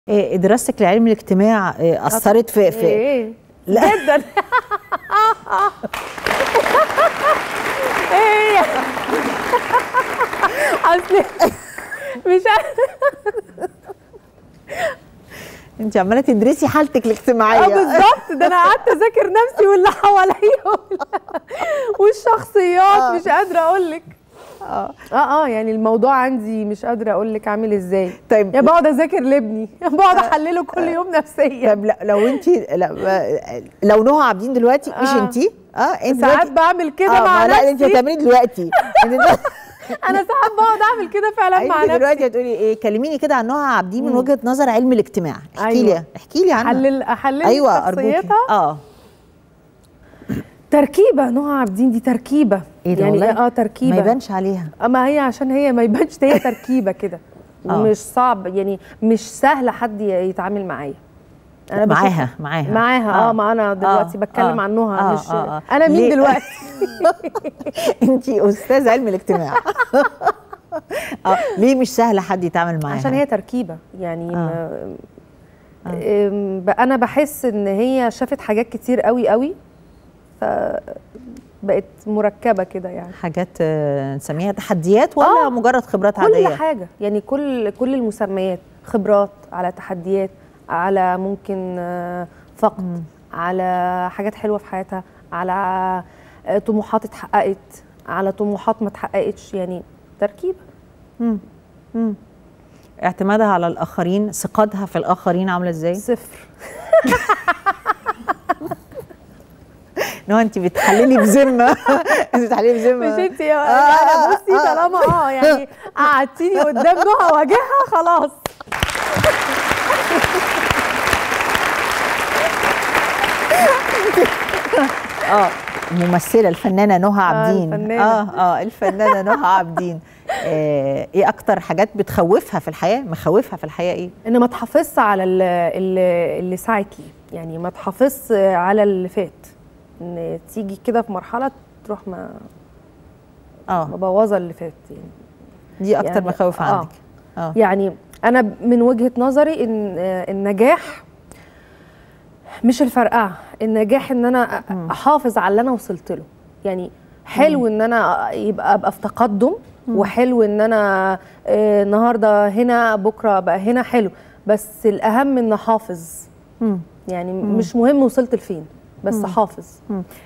إيه، دراستك لعلم الاجتماع إيه، اثرت في في ايه لا. جدا ايه اصل مش عارفه انت عماله تدرسي حالتك الاجتماعيه اه بالظبط ده انا قعدت اذاكر نفسي واللي حواليا وال- والشخصيات آه. مش قادره اقول لك آه. اه اه يعني الموضوع عندي مش قادره اقول لك عامل ازاي طيب. يا بقعد اذاكر لابني بقعد احلله كل يوم نفسيا طب لا- لو انت لا- لو نهى عابدين دلوقتي مش آه. انت اه انت ساعات دلوقتي بعمل كده آه، مع ما لا انت نفسي هتعملي دلوقتي انت دلوقتي- انا ساعات بقعد اعمل كده فعلا مع انت نفسي دلوقتي هتقولي ايه كلميني كده عن نهى عابدين من وجهه نظر علم الاجتماع احكي لي أيوة. احكي لي عنها احلل احلل ايوه ارجوكي شخصيتها اه تركيبه نهى عابدين دي تركيبه ايه ده يعني والله اه تركيبه ما يبانش عليها اما هي عشان هي ما يبانش ده هي تركيبه كده آه. مش صعب يعني مش سهل حد ي- يتعامل معايا انا بشوف- معاها معاها معاها اه, ما انا دلوقتي بتكلم عن نهى آه، مش آه، آه. انا مين ليه؟ دلوقتي انت استاذ علم الاجتماع اه ليه مش سهل حد يتعامل معاها عشان هي تركيبه يعني آه. ما أم، ب- انا بحس ان هي شافت حاجات كتير قوي قوي فبقت مركبه كده يعني حاجات آه، نسميها تحديات ولا آه. مجرد خبرات كل عاديه حاجه يعني كل كل المسميات خبرات على تحديات على ممكن آه، فقد على حاجات حلوه في حياتها على آه، طموحات اتحققت على طموحات ما اتحققتش يعني تركيبه اعتمادها على الاخرين ثقتها في الاخرين عامله ازاي صفر نو انت بتحللي بذمه انت بتحللي بذمه مش انت يا انا بصي آه. طالما اه يعني قعدتيني قدام نهى واجهها خلاص اه الممثله الفنانه نهى عابدين الفنانة. اه اه الفنانه نهى عابدين آه ايه اكتر حاجات بتخوفها في الحياه مخوفها في الحياه ايه ان ما تحافظش على ال- ال- اللي سعت لي يعني ما تحافظش على اللي فات ان تيجي كده في مرحله تروح ما اه مبوظه اللي فات يعني دي اكتر يعني- مخاوف آه. عندك اه يعني انا من وجهه نظري ان آه، النجاح مش الفرقعه النجاح ان انا أ- احافظ على اللي انا وصلت له يعني حلو ان انا يبقى ابقى في تقدم وحلو ان انا آه، النهارده هنا بكره ابقى هنا حلو بس الاهم ان احافظ مم. يعني مش مهم وصلت لفين بس حافظ